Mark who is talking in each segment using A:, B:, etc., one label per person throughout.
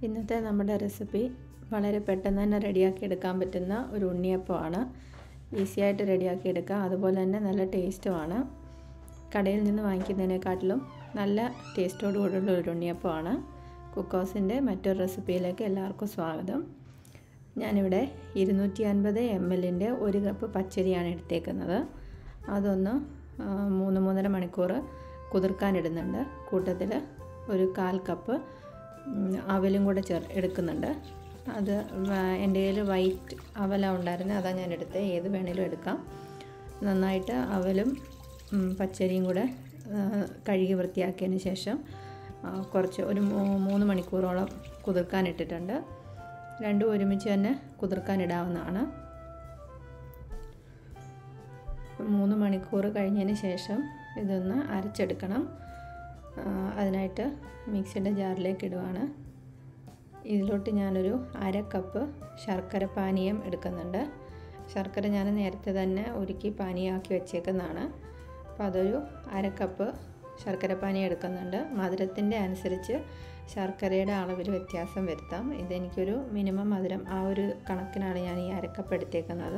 A: ഇന്നത്തെ നമ്മുടെ റെസിപ്പി വളരെ പെട്ടെന്ന് തന്നെ റെഡിയാക്കി എടുക്കാൻ പറ്റുന്ന ഒരു ഉണ്ണിയപ്പമാണ് ഈസി ആയിട്ട് റെഡിയാക്കി എടുക്കാം അതുപോലെ തന്നെ നല്ല ടേസ്റ്റുമാണ് കടയിൽ നിന്ന് വാങ്ങിക്കുന്നതിനെക്കാട്ടിലും നല്ല ടേസ്റ്റോട് കൂടിയുള്ള ഒരു ഉണ്ണിയപ്പമാണ് കുക്കോസിൻ്റെ മറ്റൊരു റെസിപ്പിയിലേക്ക് എല്ലാവർക്കും സ്വാഗതം ഞാനിവിടെ ഇരുന്നൂറ്റി അൻപത് എം എല്ലിൻ്റെ ഒരു കപ്പ് പച്ചരിയാണ് എടുത്തേക്കുന്നത് അതൊന്ന് മൂന്ന് മൂന്നര മണിക്കൂർ കുതിർക്കാനിടുന്നുണ്ട് കൂട്ടത്തിൽ ഒരു കാൽ കപ്പ് അവലും കൂടെ ചേർ എടുക്കുന്നുണ്ട് അത് എൻ്റെ കയ്യിൽ വൈറ്റ് അവല ഉണ്ടായിരുന്നു അതാണ് ഞാൻ എടുത്തത് ഏത് വേണേലും എടുക്കാം നന്നായിട്ട് അവലും പച്ചരിയും കൂടെ കഴുകി വൃത്തിയാക്കിയതിന് ശേഷം കുറച്ച് ഒരു മൂന്ന് മണിക്കൂറോളം കുതിർക്കാനിട്ടിട്ടുണ്ട് രണ്ടും ഒരുമിച്ച് തന്നെ കുതിർക്കാനിടാവുന്നതാണ് മൂന്ന് മണിക്കൂർ കഴിഞ്ഞതിന് ശേഷം ഇതൊന്ന് അരച്ചെടുക്കണം അതിനായിട്ട് മിക്സിയുടെ ജാറിലേക്ക് ഇടുവാണ് ഇതിലോട്ട് ഞാനൊരു അര കപ്പ് ശർക്കര പാനീയം എടുക്കുന്നുണ്ട് ശർക്കര ഞാൻ നേരത്തെ തന്നെ ഒരുക്കി പാനീയമാക്കി വെച്ചേക്കുന്നതാണ് അപ്പോൾ അതൊരു അര കപ്പ് ശർക്കര പാനീയം എടുക്കുന്നുണ്ട് മധുരത്തിൻ്റെ അനുസരിച്ച് ശർക്കരയുടെ അളവിൽ വ്യത്യാസം വരുത്താം ഇതെനിക്കൊരു മിനിമം മധുരം ആ ഒരു കണക്കിനാണ് ഞാൻ ഈ അരക്കപ്പ് എടുത്തേക്കുന്നത്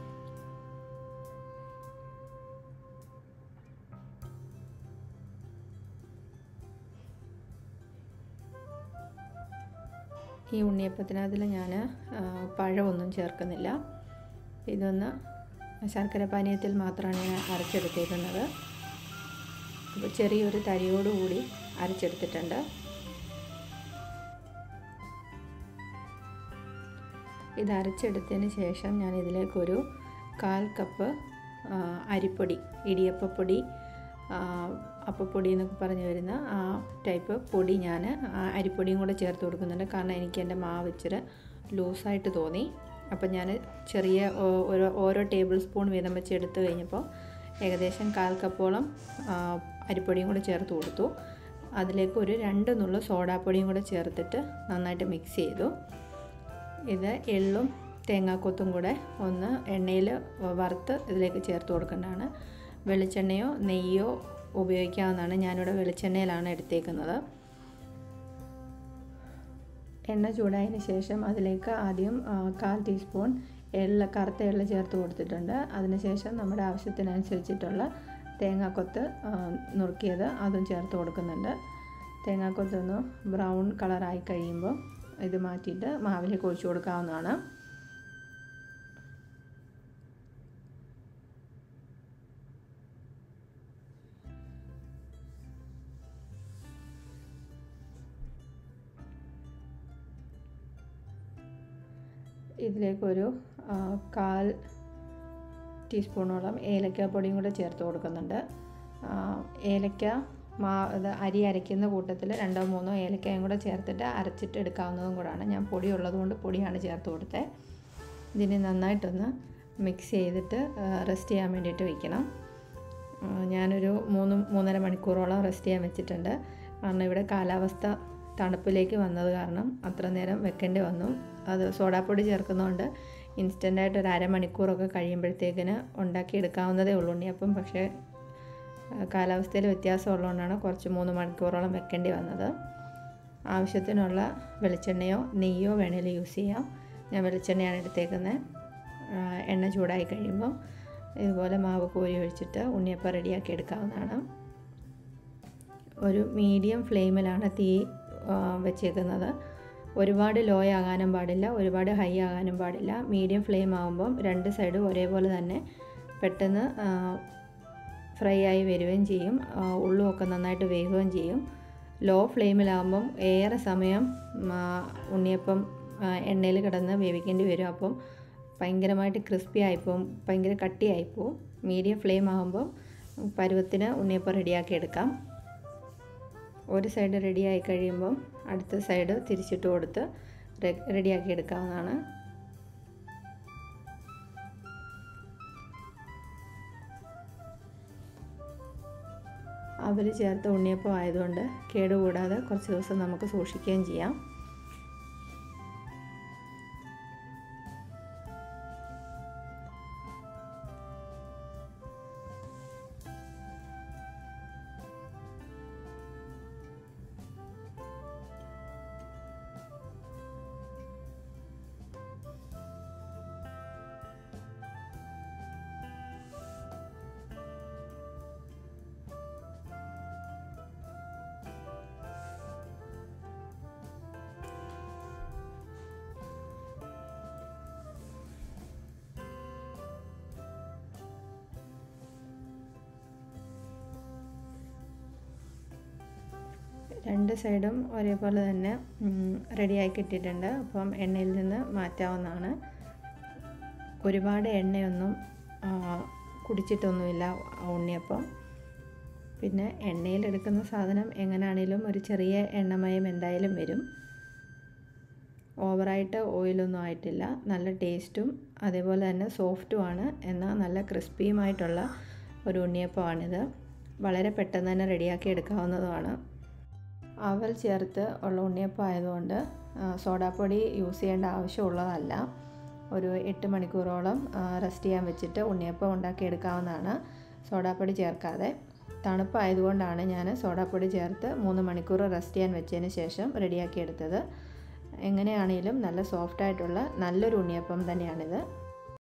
A: ഈ ഉണ്ണിയപ്പത്തിനകത്തിൽ ഞാൻ പഴമൊന്നും ചേർക്കുന്നില്ല ഇതൊന്ന് ശർക്കര പാനീയത്തിൽ മാത്രമാണ് ഞാൻ അരച്ചെടുത്തേക്കുന്നത് അപ്പോൾ ചെറിയൊരു തരിയോടുകൂടി അരച്ചെടുത്തിട്ടുണ്ട് ഇത് അരച്ചെടുത്തതിന് ശേഷം ഞാൻ ഇതിലേക്കൊരു കാൽ കപ്പ് അരിപ്പൊടി ഇടിയപ്പപ്പൊടി അപ്പപ്പൊടി എന്നൊക്കെ പറഞ്ഞു വരുന്ന ആ ടൈപ്പ് പൊടി ഞാൻ അരിപ്പൊടിയും കൂടെ ചേർത്ത് കൊടുക്കുന്നുണ്ട് കാരണം എനിക്ക് എൻ്റെ മാവ് ഇച്ചിരി ലൂസായിട്ട് തോന്നി അപ്പം ഞാൻ ചെറിയ ഓരോ ഓരോ ടേബിൾ സ്പൂൺ വീതം വെച്ച് എടുത്തു കഴിഞ്ഞപ്പോൾ ഏകദേശം കാൽ കപ്പോളം അരിപ്പൊടിയും കൂടെ ചേർത്ത് കൊടുത്തു അതിലേക്ക് ഒരു രണ്ട് നുള്ള സോഡാപ്പൊടിയും കൂടെ ചേർത്തിട്ട് നന്നായിട്ട് മിക്സ് ചെയ്തു ഇത് എള്ളും തേങ്ങാക്കൊത്തും കൂടെ ഒന്ന് എണ്ണയിൽ വറുത്ത് ഇതിലേക്ക് ചേർത്ത് കൊടുക്കേണ്ടതാണ് വെളിച്ചെണ്ണയോ നെയ്യോ ഉപയോഗിക്കാവുന്നതാണ് ഞാനിവിടെ വെളിച്ചെണ്ണയിലാണ് എടുത്തേക്കുന്നത് എണ്ണ ചൂടായതിന് ശേഷം അതിലേക്ക് ആദ്യം കാൽ ടീസ്പൂൺ എള്ള കറുത്ത എള്ള ചേർത്ത് കൊടുത്തിട്ടുണ്ട് അതിനുശേഷം നമ്മുടെ ആവശ്യത്തിനനുസരിച്ചിട്ടുള്ള തേങ്ങാക്കൊത്ത് നുറുക്കിയത് അതും ചേർത്ത് കൊടുക്കുന്നുണ്ട് തേങ്ങാക്കൊത്തൊന്ന് ബ്രൗൺ കളറായി കഴിയുമ്പോൾ ഇത് മാറ്റിയിട്ട് മാവിലേക്ക് ഒഴിച്ചു കൊടുക്കാവുന്നതാണ് ഇതിലേക്കൊരു കാൽ ടീസ്പൂണോളം ഏലക്കാപ്പൊടിയും കൂടെ ചേർത്ത് കൊടുക്കുന്നുണ്ട് ഏലക്ക മാ ഇത് അരി അരയ്ക്കുന്ന കൂട്ടത്തിൽ രണ്ടോ മൂന്നോ ഏലക്കയും കൂടെ ചേർത്തിട്ട് അരച്ചിട്ട് എടുക്കാവുന്നതും കൂടാണ് ഞാൻ പൊടി ഉള്ളതുകൊണ്ട് പൊടിയാണ് ചേർത്ത് കൊടുത്തത് ഇതിനെ നന്നായിട്ടൊന്ന് മിക്സ് ചെയ്തിട്ട് റെസ്റ്റ് ചെയ്യാൻ വേണ്ടിയിട്ട് വയ്ക്കണം ഞാനൊരു മൂന്ന് മൂന്നര മണിക്കൂറോളം റെസ്റ്റ് ചെയ്യാൻ വെച്ചിട്ടുണ്ട് കാരണം ഇവിടെ കാലാവസ്ഥ തണുപ്പിലേക്ക് വന്നത് കാരണം അത്ര നേരം വെക്കേണ്ടി വന്നു അത് സോഡാപ്പൊടി ചേർക്കുന്നതുകൊണ്ട് ഇൻസ്റ്റൻ്റായിട്ട് ഒരു അരമണിക്കൂറൊക്കെ കഴിയുമ്പോഴത്തേക്കിന് ഉണ്ടാക്കിയെടുക്കാവുന്നതേ ഉള്ളൂ ഉണ്ണിയപ്പം പക്ഷേ കാലാവസ്ഥയിൽ വ്യത്യാസം ഉള്ളതുകൊണ്ടാണ് കുറച്ച് മൂന്ന് മണിക്കൂറോളം വെക്കേണ്ടി വന്നത് ആവശ്യത്തിനുള്ള വെളിച്ചെണ്ണയോ നെയ്യോ വേണേൽ യൂസ് ചെയ്യാം ഞാൻ വെളിച്ചെണ്ണയാണ് എടുത്തേക്കുന്നത് എണ്ണ ചൂടായി കഴിയുമ്പോൾ ഇതുപോലെ മാവ് കോരി ഒഴിച്ചിട്ട് ഉണ്ണിയപ്പം റെഡിയാക്കി എടുക്കാവുന്നതാണ് ഒരു മീഡിയം ഫ്ലെയിമിലാണ് തീ വെച്ചേക്കുന്നത് ഒരുപാട് ലോ ആകാനും പാടില്ല ഒരുപാട് ഹൈ ആകാനും പാടില്ല മീഡിയം ഫ്ലെയിം ആകുമ്പം രണ്ട് സൈഡും ഒരേപോലെ തന്നെ പെട്ടെന്ന് ഫ്രൈ ആയി വരികയും ചെയ്യും ഉള്ളുമൊക്കെ നന്നായിട്ട് വേകുകയും ചെയ്യും ലോ ഫ്ലെയിമിലാകുമ്പം ഏറെ സമയം ഉണ്ണിയപ്പം എണ്ണയിൽ കിടന്ന് വേവിക്കേണ്ടി വരും അപ്പം ഭയങ്കരമായിട്ട് ക്രിസ്പി ആയിപ്പോവും ഭയങ്കര കട്ടിയായിപ്പോവും മീഡിയം ഫ്ലെയിം ആകുമ്പോൾ പരുവത്തിന് ഉണ്ണിയപ്പം റെഡിയാക്കി എടുക്കാം ഒരു സൈഡ് റെഡിയായി കഴിയുമ്പം അടുത്ത സൈഡ് തിരിച്ചിട്ട് കൊടുത്ത് റെഡിയാക്കി എടുക്കാവുന്നതാണ് അവൽ ചേർത്ത ഉണ്ണിയപ്പം ആയതുകൊണ്ട് കേടുകൂടാതെ കുറച്ച് ദിവസം നമുക്ക് സൂക്ഷിക്കുകയും ചെയ്യാം രണ്ട് സൈഡും ഒരേപോലെ തന്നെ റെഡിയായി കിട്ടിയിട്ടുണ്ട് അപ്പം എണ്ണയിൽ നിന്ന് മാറ്റാവുന്നതാണ് ഒരുപാട് എണ്ണയൊന്നും കുടിച്ചിട്ടൊന്നുമില്ല ഉണ്ണിയപ്പം പിന്നെ എണ്ണയിലെടുക്കുന്ന സാധനം എങ്ങനെയാണേലും ഒരു ചെറിയ എണ്ണമയം എന്തായാലും വരും ഓവറായിട്ട് ഓയിലൊന്നും ആയിട്ടില്ല നല്ല ടേസ്റ്റും അതേപോലെ തന്നെ സോഫ്റ്റുമാണ് എന്നാൽ നല്ല ക്രിസ്പിയുമായിട്ടുള്ള ഒരു ഉണ്ണിയപ്പമാണിത് വളരെ പെട്ടെന്ന് തന്നെ റെഡിയാക്കി എടുക്കാവുന്നതുമാണ് അവൽ ചേർത്ത് ഉള്ള ഉണ്ണിയപ്പം ആയതുകൊണ്ട് സോഡാപ്പൊടി യൂസ് ചെയ്യേണ്ട ആവശ്യമുള്ളതല്ല ഒരു എട്ട് മണിക്കൂറോളം റെസ്റ്റ് ചെയ്യാൻ വെച്ചിട്ട് ഉണ്ണിയപ്പം ഉണ്ടാക്കിയെടുക്കാവുന്നതാണ് സോഡാപ്പൊടി ചേർക്കാതെ തണുപ്പായതുകൊണ്ടാണ് ഞാൻ സോഡാപ്പൊടി ചേർത്ത് മൂന്ന് മണിക്കൂർ റെസ്റ്റ് ചെയ്യാൻ വെച്ചതിന് ശേഷം റെഡിയാക്കിയെടുത്തത് എങ്ങനെയാണെങ്കിലും നല്ല സോഫ്റ്റായിട്ടുള്ള നല്ലൊരു ഉണ്ണിയപ്പം തന്നെയാണിത്